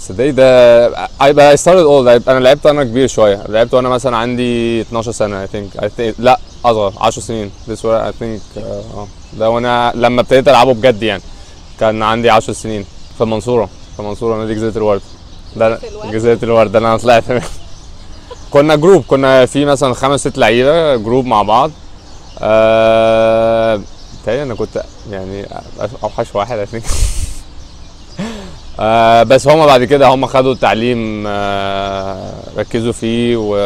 صدقني ده I, but I started old انا لعبت وانا كبير شويه لعبت وانا مثلا عندي 12 سنه I think, I think لا اصغر 10 سنين this were I think اه ده وانا لما ابتديت العبه بجد يعني كان عندي 10 سنين في المنصوره في المنصوره نادي جزيره الورد ده جزيره الورد ده اللي انا طلعت منه. كنا جروب كنا في مثلا خمس ست لعيبه جروب مع بعض آه... تاني انا كنت يعني اوحش واحد I think آه بس هما بعد كده هما خدوا التعليم آه ركزوا فيه و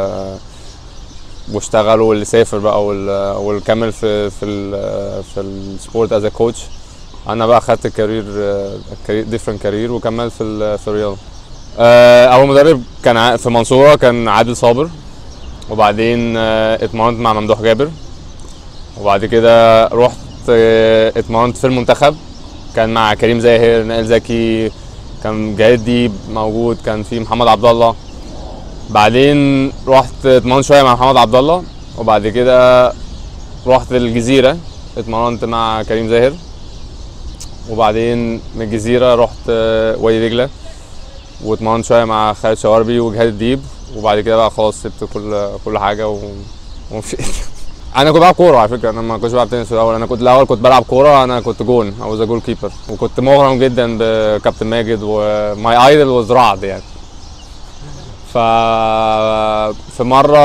واشتغلوا واللي سافر بقى وال- واللي كمل في في ال في السبورت از كوتش انا بقى خدت الكارير كارير ديفرنت كارير وكملت في ال- في الرياضه آه، اول مدرب كان ع- في المنصوره كان عادل صابر وبعدين آه، اتمرنت مع ممدوح جابر وبعد كده رحت آه، اتمرنت في المنتخب كان مع كريم زاهر نائل زكي كان جهاد ديب موجود كان في محمد عبد الله بعدين رحت اتمرنت شويه مع محمد عبد الله وبعد كده رحت الجزيره اتمرنت مع كريم زاهر وبعدين من الجزيره رحت آه، وادي دجله واتمرنت شويه مع خالد شواربي وجهاد الديب وبعد كده بقى خلاص سبت كل كل حاجه و... ومشيت انا كنت بلعب كوره على فكره انا ما كنتش بلعب تنس في الاول انا كنت الاول كنت بلعب كوره انا كنت جون او ذا جول كيبر وكنت مغرم جدا بكابتن ماجد وماي ايدل واز رعد يعني ف في مره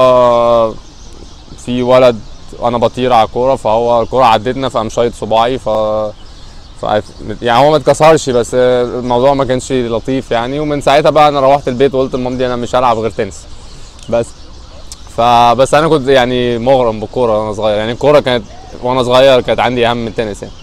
في ولد انا بطير على الكوره فهو الكوره عدتنا فقام شايط صباعي ف ف يعني هو ما اتكسرش بس الموضوع ما كانش لطيف يعني ومن ساعتها بقى انا روحت البيت وقلت لمامتي انا مش هلعب غير تنس بس فبس انا كنت يعني مغرم بالكوره وانا صغير يعني الكوره كانت وانا صغير كانت عندي اهم من التنس يعني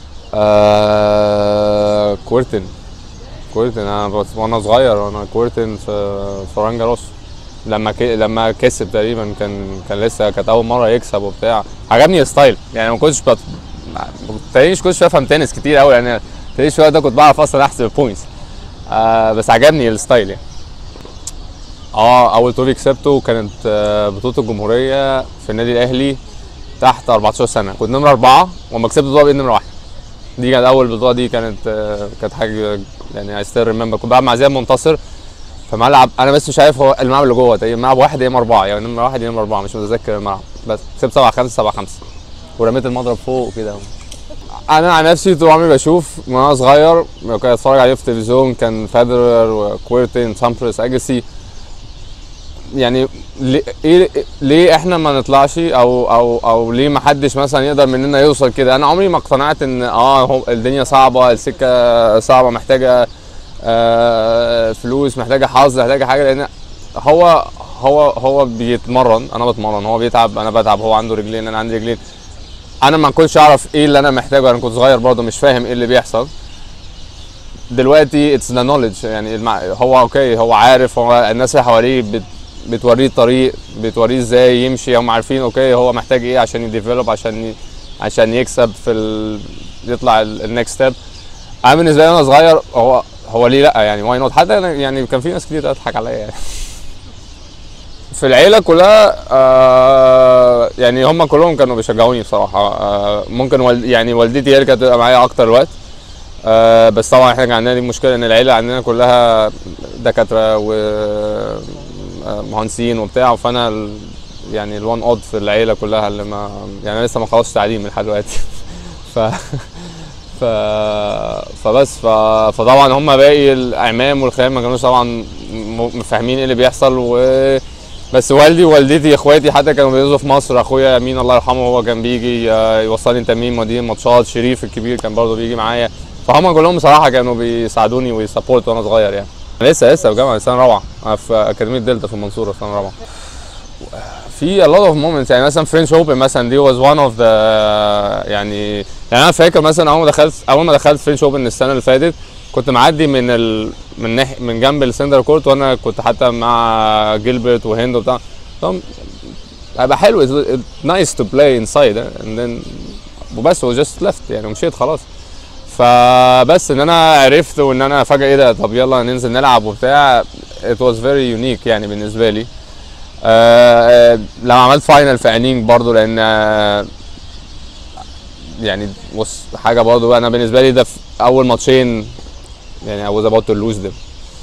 آه كورتن كورتن انا بس وانا صغير وانا كورتن في في رانجا روس لما ك... لما كسب تقريبا كان كان لسه كانت اول مره يكسب وبتاع عجبني الستايل يعني ما كنتش بت... تقريبا مش كنتش بفهم تنس كتير قوي يعني تقريبا شويه ده كنت بعرف اصلا احسب البوينتس آه بس عجبني الستايل يعني اه اول توري كسبته كانت آه، بطوله الجمهوريه في النادي الاهلي تحت 14 سنه كنت نمره اربعه وما كسبت البطوله بقيت نمره واحد دي كانت اول بطوله دي كانت آه، كانت حاجه يعني اي ستيل ريمبر كنت بلعب مع زياد منتصر في ملعب انا بس مش عارف هو الملعب اللي جوه تقريبا ملعب واحد يا اما اربعه يعني نمره واحد يا اما اربعه مش متذكر الملعب بس كسبت 7 5 7 5 ورميت المضرب فوق كده انا عن نفسي طول عمري بشوف من وانا صغير كنت اتفرج عليه في التلفزيون كان فederer وكويرتين سامبرس اجاسي يعني ليه إيه ليه احنا ما نطلعش او او او ليه ما حدش مثلا يقدر مننا يوصل كده انا عمري ما اقتنعت ان اه هو الدنيا صعبه السكه صعبه محتاجه آه فلوس محتاجه حظ محتاجه حاجه لان هو هو هو بيتمرن انا بتمرن هو بيتعب انا بتعب هو عنده رجلين انا عندي رجلين انا ما كنتش اعرف ايه اللي انا محتاجه انا كنت صغير برضه مش فاهم ايه اللي بيحصل دلوقتي اتس ذا نوليدج يعني المع... هو اوكي هو عارف هو الناس اللي حواليه بت... بتوريه الطريق بتوريه ازاي يمشي هم عارفين اوكي هو محتاج ايه عشان يديفلوب عشان ي... عشان يكسب في ال... يطلع النكست ستيب انا بالنسبه لي وانا صغير هو هو ليه لا يعني واي نوت حتى أنا يعني كان في ناس كتير تضحك عليا يعني في العيله كلها آه يعني هم كلهم كانوا بيشجعوني بصراحه آه ممكن والد يعني والدتي هي اللي كانت بتبقى معايا اكتر وقت آه بس طبعا احنا كان عندنا دي مشكله ان العيله عندنا كلها دكاتره ومهندسين وبتاع فانا ال- يعني الوان اود في العيله كلها اللي ما يعني أنا لسه ما خلصتش تعليم لحد دلوقتي ف ف فبس ف... فطبعا هم باقي الاعمام والخيام ما كانوش طبعا م- فاهمين ايه اللي بيحصل و بس والدي ووالدتي اخواتي حتى كانوا بينزلوا في مصر اخويا امين الله يرحمه هو كان بيجي آه، يوصلني تمرين مدير ماتشات شريف الكبير كان برضه بيجي معايا فهم كلهم بصراحه كانوا بيساعدوني ويسابورت وانا صغير يعني لسه لسه في جامعه سنه رابعه أنا في اكاديميه دلتا في المنصوره في سنه رابعه في a lot of moments يعني مثلا فرنش اوبن مثلا دي was one of the يعني يعني انا فاكر مثلا اول ما دخلت اول ما دخلت فرنش اوبن السنه اللي فاتت كنت معدي من ال من ناحيه من جنب السندر كورت وانا كنت حتى مع جيلبرت وهند وبتاع طب هيبقى حلو it's, it's nice to play inside and then وبس و just left يعني ومشيت خلاص فبس ان انا عرفت وان انا فجاه ايه ده طب يلا ننزل نلعب وبتاع it was very unique يعني بالنسبه لي آه، آه، لما عملت فاينل في عينيك برضو لان آه، يعني بص حاجه برضو انا بالنسبه لي ده في اول ماتشين يعني I was about to lose them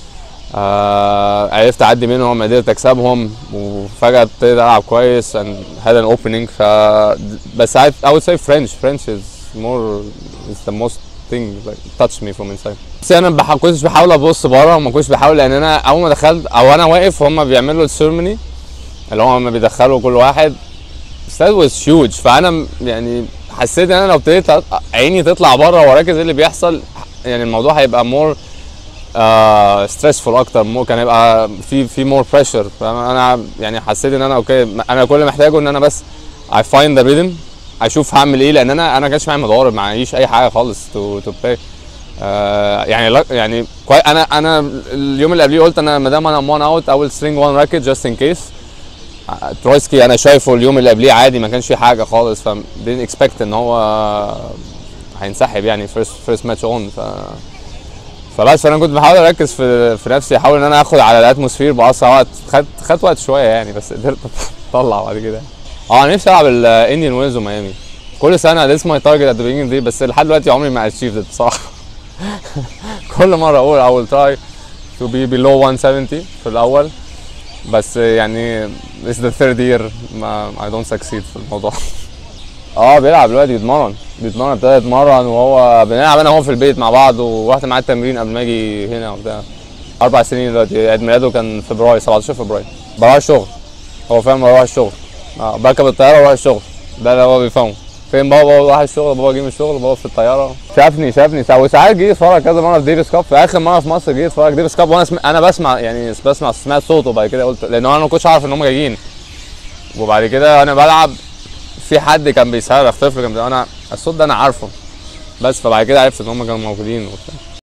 آه عرفت اعدي منهم قدرت اكسبهم وفجاه ابتديت العب كويس and had an opening ف بس I, I would say French French is more is the most thing like touched me from inside بس انا بح... كنتش بحاول ابص بره وما كنتش بحاول لان انا اول ما دخلت او انا واقف هم بيعملوا السيرموني اللي هم لما بيدخلوا كل واحد that was huge فانا م- يعني حسيت ان انا لو ابتديت أ- عيني تطلع بره واركز ايه اللي بيحصل يعني الموضوع هيبقى more آه ستريسفول اكتر مو كان هيبقى في في مور بريشر فانا يعني حسيت ان انا اوكي انا كل اللي محتاجه ان انا بس I find the rhythm اشوف هعمل ايه لان انا انا كانش معايا مضارب معيش اي حاجه خالص تو تو بلاي آه يعني لا يعني كوي انا انا اليوم اللي قبليه قلت انا ما دام انا وان اوت اول سترينج وان راكت جاست ان كيس ترويسكي انا شايفه اليوم اللي قبليه عادي ما كانش فيه حاجه خالص ف didn't expect ان هو هينسحب يعني فيرست فيرست ماتش اون ف فبس فانا كنت بحاول اركز في في نفسي احاول ان انا اخد على الاتموسفير باسرع وقت خد خدت وقت شويه يعني بس قدرت اطلع بعد كده اه انا نفسي العب الانديان ويلز وميامي كل سنه this my target at the beginning دي بس لحد دلوقتي عمري ما achieved it بصراحه كل مره اقول I will try to be below 170 في الاول بس يعني this the third year ما I don't succeed في الموضوع اه بيلعب دلوقتي بيتمرن بيتمرن ابتدى يتمرن وهو بنلعب انا وهو في البيت مع بعض ورحت معاه التمرين قبل ما اجي هنا وبتاع اربع سنين دلوقتي عيد ميلاده كان فبراير 17 فبراير بروح الشغل هو فاهم بروح الشغل اه بركب الطياره واروح الشغل ده اللي هو بيفهمه فين بابا بابا راح الشغل بابا جه من الشغل بابا في الطياره شافني شافني سا- وساعات جه يتفرج كذا مره في ديفيس كاب في اخر مره في مصر جه يتفرج ديفيس كاب وانا سم... انا بسمع يعني بسمع سمعت صوته وبعد كده قلت لان انا ما كنتش عارف ان هم جايين وبعد كده انا بلعب في حد كان بيصرخ طفل كان بي- انا الصوت ده انا عارفه بس فبعد كده عرفت ان هم كانوا موجودين وبتاع